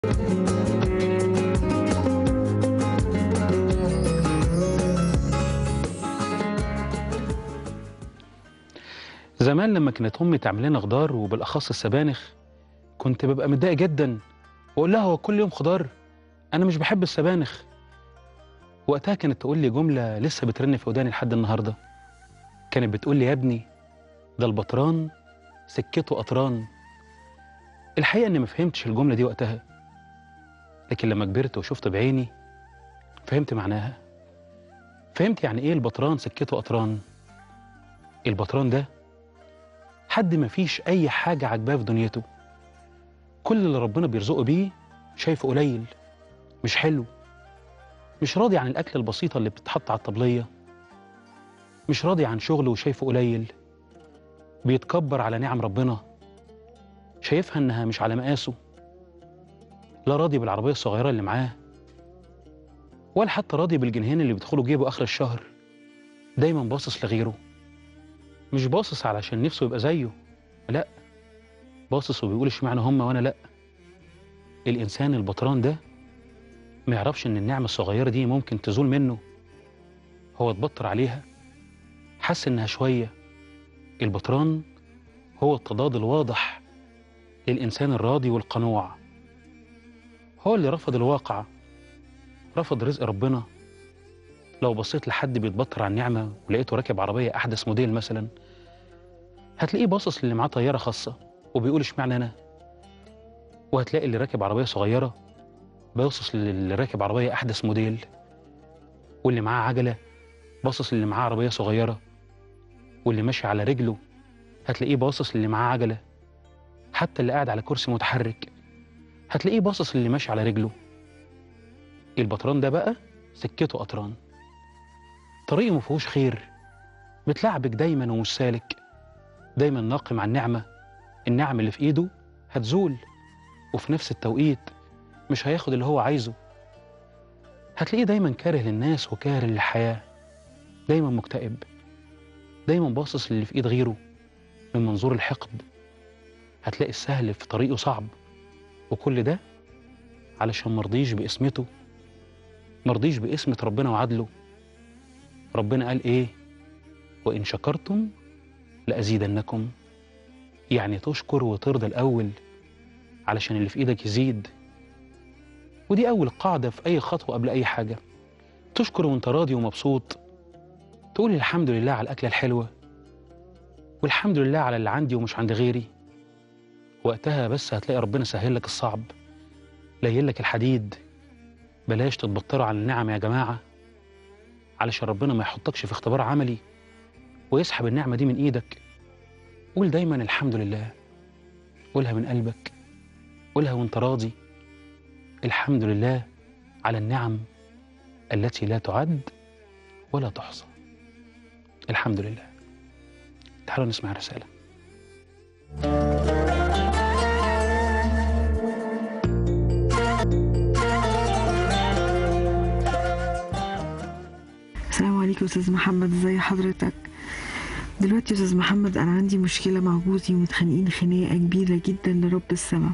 زمان لما كانت امي تعمل لنا خضار وبالاخص السبانخ كنت ببقى متضايق جدا واقول لها هو كل يوم خضار انا مش بحب السبانخ وقتها كانت تقول لي جمله لسه بترن في وداني لحد النهارده كانت بتقول لي يا ابني ده البطران سكته قطران الحقيقه اني ما فهمتش الجمله دي وقتها لكن لما كبرت وشفت بعيني فهمت معناها فهمت يعني ايه البطران سكته قطران البطران ده حد ما فيش اي حاجه عجباه في دنيته كل اللي ربنا بيرزقه بيه شايفه قليل مش حلو مش راضي عن الاكل البسيطه اللي بتتحط على الطبليه مش راضي عن شغله وشايفه قليل بيتكبر على نعم ربنا شايفها انها مش على مقاسه لا راضي بالعربيه الصغيره اللي معاه ولا حتى راضي بالجنيهين اللي بيدخلوا جيبه اخر الشهر دايما باصص لغيره مش باصص علشان نفسه يبقى زيه لا باصص وبيقول اشمعنى هم وانا لا الانسان البطران ده ما يعرفش ان النعمه الصغيره دي ممكن تزول منه هو اتبطر عليها حس انها شويه البطران هو التضاد الواضح للانسان الراضي والقنوع هو اللي رفض الواقع رفض رزق ربنا لو بصيت لحد بيتبطر على النعمه ولقيته راكب عربيه احدث موديل مثلا هتلاقيه باصص للي معاه طياره خاصه وبيقول اشمعنى انا وهتلاقي اللي راكب عربيه صغيره باصص للي راكب عربيه احدث موديل واللي معاه عجله باصص للي معاه عربيه صغيره واللي ماشي على رجله هتلاقيه باصص للي معاه عجله حتى اللي قاعد على كرسي متحرك هتلاقيه باصص للي ماشي على رجله البطران ده بقى سكته قطران طريقه ما فيهوش خير متلعبك دايما ومش سالك دايما ناقم على النعمه النعم اللي في ايده هتزول وفي نفس التوقيت مش هياخد اللي هو عايزه هتلاقيه دايما كاره للناس وكاره للحياه دايما مكتئب دايما باصص للي في ايد غيره من منظور الحقد هتلاقي السهل في طريقه صعب وكل ده علشان مرضيش باسمته مرضيش باسمة ربنا وعدله ربنا قال ايه وان شكرتم لازيدنكم يعني تشكر وترضى الاول علشان اللي في ايدك يزيد ودي اول قاعده في اي خطوه قبل اي حاجه تشكر وانت راضي ومبسوط تقول الحمد لله على الاكله الحلوه والحمد لله على اللي عندي ومش عند غيري وقتها بس هتلاقي ربنا سهل لك الصعب لين لك الحديد بلاش تتبطروا على النعم يا جماعه علشان ربنا ما يحطكش في اختبار عملي ويسحب النعمه دي من ايدك قول دايما الحمد لله قولها من قلبك قولها وانت راضي الحمد لله على النعم التي لا تعد ولا تحصى الحمد لله تعالوا نسمع رساله السلام عليكم استاذ محمد ازي حضرتك دلوقتي يا استاذ محمد انا عندي مشكله مع جوزي ومتخانقين خناقه كبيره جدا لرب السماء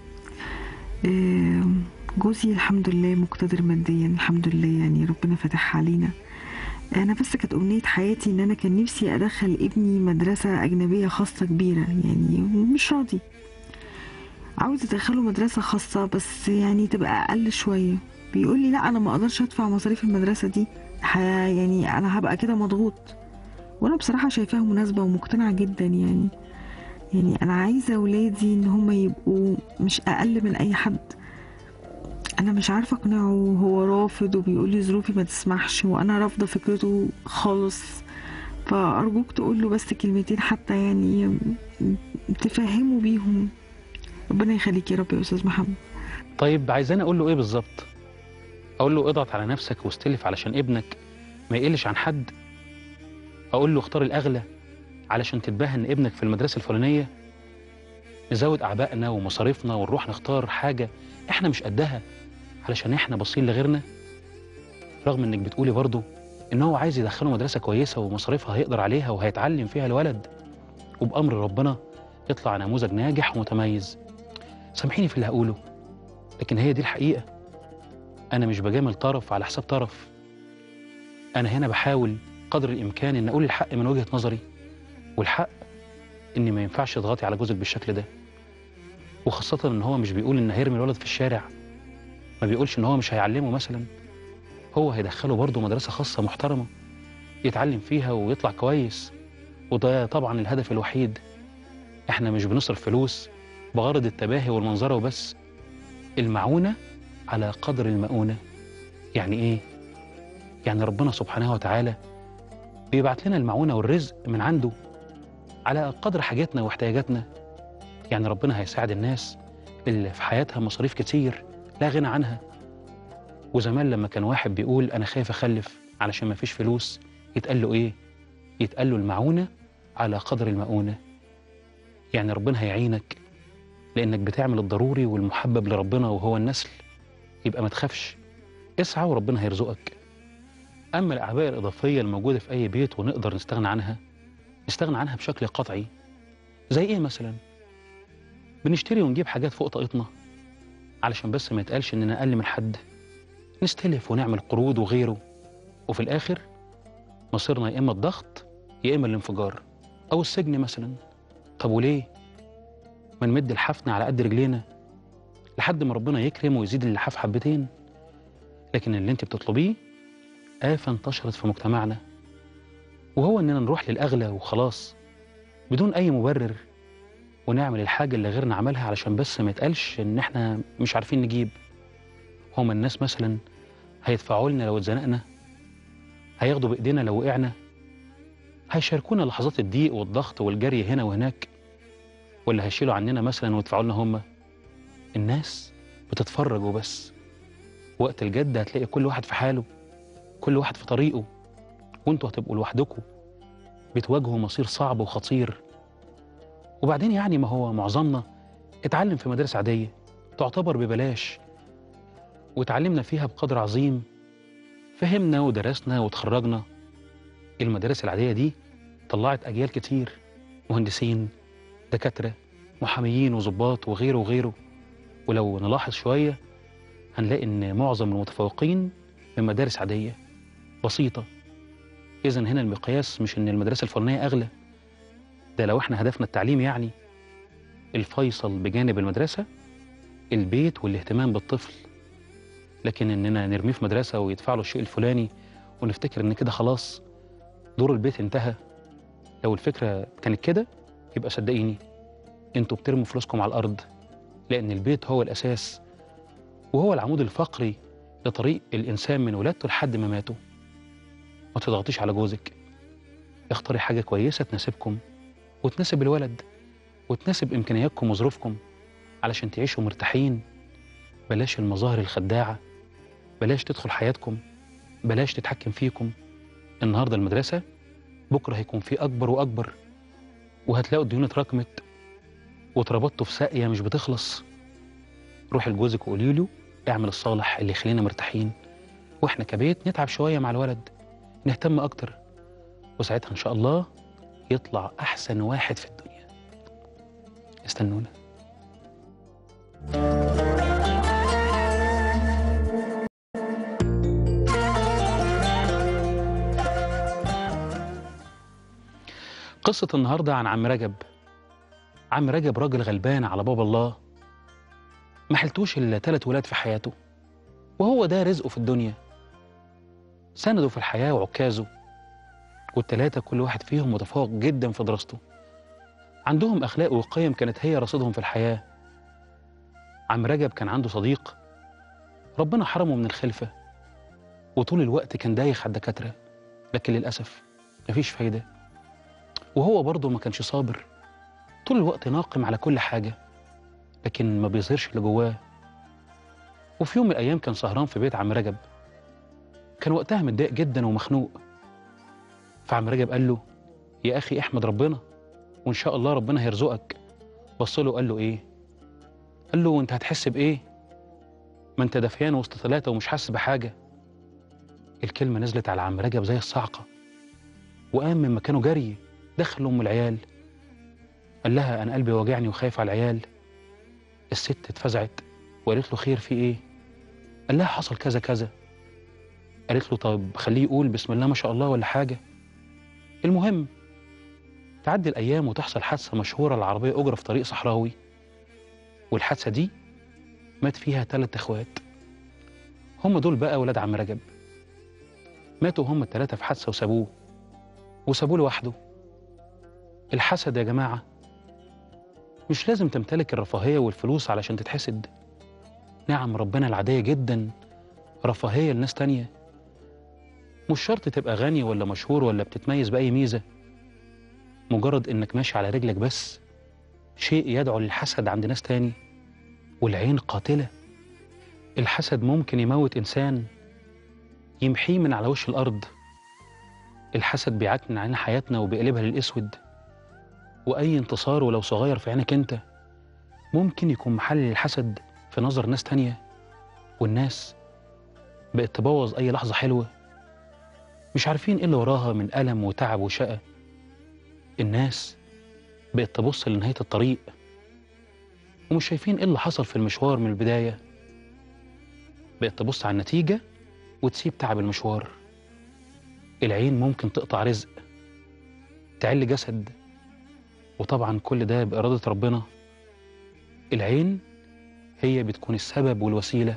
آه، جوزي الحمد لله مقتدر ماديا الحمد لله يعني ربنا فتح علينا انا بس كانت امنيه حياتي ان انا كان نفسي ادخل ابني مدرسه اجنبيه خاصه كبيره يعني مش راضي عاوز ادخله مدرسه خاصه بس يعني تبقى اقل شويه بيقول لي لا انا ما اقدرش ادفع مصاريف المدرسه دي ح- يعني انا هبقى كده مضغوط وانا بصراحه شايفاها مناسبه ومقتنعه جدا يعني يعني انا عايزه ولادي ان هم يبقوا مش اقل من اي حد انا مش عارفه اقنعه هو رافض وبيقول لي ظروفي ما تسمحش وانا رافضه فكرته خالص فارجوك تقول له بس كلمتين حتى يعني تفهموا بيهم ربنا يخليك يا رب يا استاذ محمد طيب عايزاني اقول له ايه بالظبط اقول له اضغط على نفسك واستلف علشان ابنك ما يقلش عن حد اقول له اختار الاغلى علشان تتباهى ان ابنك في المدرسه الفلانيه نزود اعبائنا ومصاريفنا ونروح نختار حاجه احنا مش قدها علشان احنا باصين لغيرنا رغم انك بتقولي برضو ان هو عايز يدخله مدرسه كويسه ومصاريفها هيقدر عليها وهيتعلم فيها الولد وبامر ربنا يطلع نموذج ناجح ومتميز سامحيني في اللي هقوله لكن هي دي الحقيقة أنا مش بجامل طرف على حساب طرف أنا هنا بحاول قدر الإمكان إن أقول الحق من وجهة نظري والحق إن ما ينفعش تضغطي على جوزك بالشكل ده وخاصة إن هو مش بيقول إن هيرمي الولد في الشارع ما بيقولش إن هو مش هيعلمه مثلا هو هيدخله برضه مدرسة خاصة محترمة يتعلم فيها ويطلع كويس وده طبعا الهدف الوحيد احنا مش بنصرف فلوس بغرض التباهي والمنظرة وبس المعونة على قدر المؤونة يعني ايه؟ يعني ربنا سبحانه وتعالى بيبعت لنا المعونة والرزق من عنده على قدر حاجاتنا واحتياجاتنا يعني ربنا هيساعد الناس اللي في حياتها مصاريف كتير لا غنى عنها وزمان لما كان واحد بيقول انا خايف اخلف علشان ما فيش فلوس يتقال له ايه يتقال له المعونه على قدر المؤونه يعني ربنا هيعينك لانك بتعمل الضروري والمحبب لربنا وهو النسل يبقى ما تخافش اسعى وربنا هيرزقك اما الاعباء الاضافيه الموجوده في اي بيت ونقدر نستغنى عنها نستغنى عنها بشكل قطعي زي ايه مثلا بنشتري ونجيب حاجات فوق طاقتنا علشان بس ما يتقالش اننا اقل من حد نستلف ونعمل قروض وغيره وفي الآخر مصيرنا يا إما الضغط يا إما الانفجار أو السجن مثلا طب وليه؟ ما نمد الحفن على قد رجلينا لحد ما ربنا يكرم ويزيد اللحاف حبتين لكن اللي انت بتطلبيه آفة انتشرت في مجتمعنا وهو إننا نروح للأغلى وخلاص بدون أي مبرر ونعمل الحاجة اللي غيرنا عملها علشان بس ما يتقالش إن إحنا مش عارفين نجيب هما الناس مثلا هيدفعوا لنا لو اتزنقنا هياخدوا بايدينا لو وقعنا هيشاركونا لحظات الضيق والضغط والجري هنا وهناك ولا هيشيلوا عننا مثلا ويدفعوا لنا هما الناس بتتفرج وبس وقت الجد هتلاقي كل واحد في حاله كل واحد في طريقه وانتوا هتبقوا لوحدكم بتواجهوا مصير صعب وخطير وبعدين يعني ما هو معظمنا اتعلم في مدارس عادية تعتبر ببلاش وتعلمنا فيها بقدر عظيم فهمنا ودرسنا وتخرجنا المدارس العادية دي طلعت أجيال كتير مهندسين دكاترة محاميين وظباط وغيره وغيره ولو نلاحظ شوية هنلاقي إن معظم المتفوقين من مدارس عادية بسيطة إذا هنا المقياس مش إن المدرسة الفلانية أغلى ده لو إحنا هدفنا التعليم يعني الفيصل بجانب المدرسة البيت والاهتمام بالطفل لكن اننا نرميه في مدرسه ويدفع له الشيء الفلاني ونفتكر ان كده خلاص دور البيت انتهى لو الفكره كانت كده يبقى صدقيني انتوا بترموا فلوسكم على الارض لان البيت هو الاساس وهو العمود الفقري لطريق الانسان من ولادته لحد ما ماتوا ما تضغطيش على جوزك اختاري حاجه كويسه تناسبكم وتناسب الولد وتناسب امكانياتكم وظروفكم علشان تعيشوا مرتاحين بلاش المظاهر الخداعه بلاش تدخل حياتكم بلاش تتحكم فيكم النهارده المدرسه بكره هيكون في اكبر واكبر وهتلاقوا الديون اتراكمت واتربطتوا في ساقيه مش بتخلص روحي لجوزك وقولي له اعمل الصالح اللي يخلينا مرتاحين واحنا كبيت نتعب شويه مع الولد نهتم اكتر وساعتها ان شاء الله يطلع احسن واحد في الدنيا استنونا قصة النهاردة عن عم رجب عم رجب راجل غلبان على باب الله ما حلتوش إلا تلات ولاد في حياته وهو ده رزقه في الدنيا سنده في الحياة وعكازه والتلاتة كل واحد فيهم متفوق جدا في دراسته عندهم أخلاق وقيم كانت هي رصيدهم في الحياة عم رجب كان عنده صديق ربنا حرمه من الخلفة وطول الوقت كان دايخ على الدكاترة لكن للأسف مفيش فايدة وهو برضه ما كانش صابر طول الوقت ناقم على كل حاجة لكن ما بيظهرش اللي جواه وفي يوم من الأيام كان سهران في بيت عم رجب كان وقتها متضايق جدا ومخنوق فعم رجب قال له يا أخي احمد ربنا وإن شاء الله ربنا هيرزقك بص له قال له إيه قال له وأنت هتحس بإيه ما أنت دفيان وسط ثلاثة ومش حاسس بحاجة الكلمة نزلت على عم رجب زي الصعقة وقام من مكانه جري دخل أم العيال قال لها أنا قلبي واجعني وخايف على العيال الست اتفزعت وقالت له خير في ايه قال لها حصل كذا كذا قالت له طب خليه يقول بسم الله ما شاء الله ولا حاجه المهم تعدي الايام وتحصل حادثه مشهوره العربيه اجرى في طريق صحراوي والحادثه دي مات فيها ثلاث اخوات هم دول بقى ولاد عم رجب ماتوا هم الثلاثه في حادثه وسابوه وسابوه لوحده الحسد يا جماعه مش لازم تمتلك الرفاهيه والفلوس علشان تتحسد نعم ربنا العاديه جدا رفاهيه لناس تانيه مش شرط تبقى غني ولا مشهور ولا بتتميز باي ميزه مجرد انك ماشي على رجلك بس شيء يدعو للحسد عند ناس تاني والعين قاتله الحسد ممكن يموت انسان يمحيه من على وش الارض الحسد بيعكنن علينا حياتنا وبيقلبها للاسود واي انتصار ولو صغير في عينك انت ممكن يكون محل للحسد في نظر ناس تانية والناس بقت تبوظ اي لحظه حلوه مش عارفين ايه اللي وراها من الم وتعب وشقى الناس بقت تبص لنهايه الطريق ومش شايفين ايه اللي حصل في المشوار من البدايه بقت تبص على النتيجه وتسيب تعب المشوار العين ممكن تقطع رزق تعل جسد وطبعا كل ده بإرادة ربنا العين هي بتكون السبب والوسيلة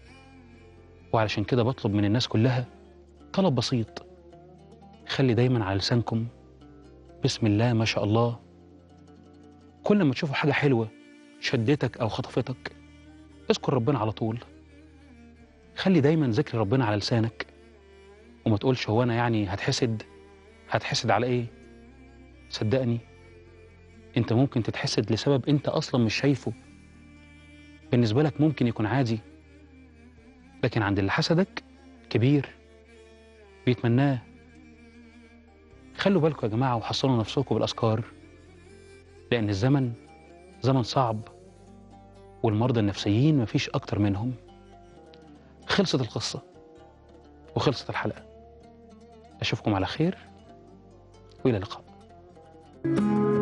وعلشان كده بطلب من الناس كلها طلب بسيط خلي دايما على لسانكم بسم الله ما شاء الله كل ما تشوفوا حاجة حلوة شدتك أو خطفتك اذكر ربنا على طول خلي دايما ذكر ربنا على لسانك وما تقولش هو أنا يعني هتحسد هتحسد على إيه صدقني انت ممكن تتحسد لسبب انت اصلا مش شايفه بالنسبه لك ممكن يكون عادي لكن عند اللي حسدك كبير بيتمناه خلوا بالكم يا جماعه وحصنوا نفسكم بالاذكار لان الزمن زمن صعب والمرضى النفسيين مفيش اكتر منهم خلصت القصه وخلصت الحلقه اشوفكم على خير والى اللقاء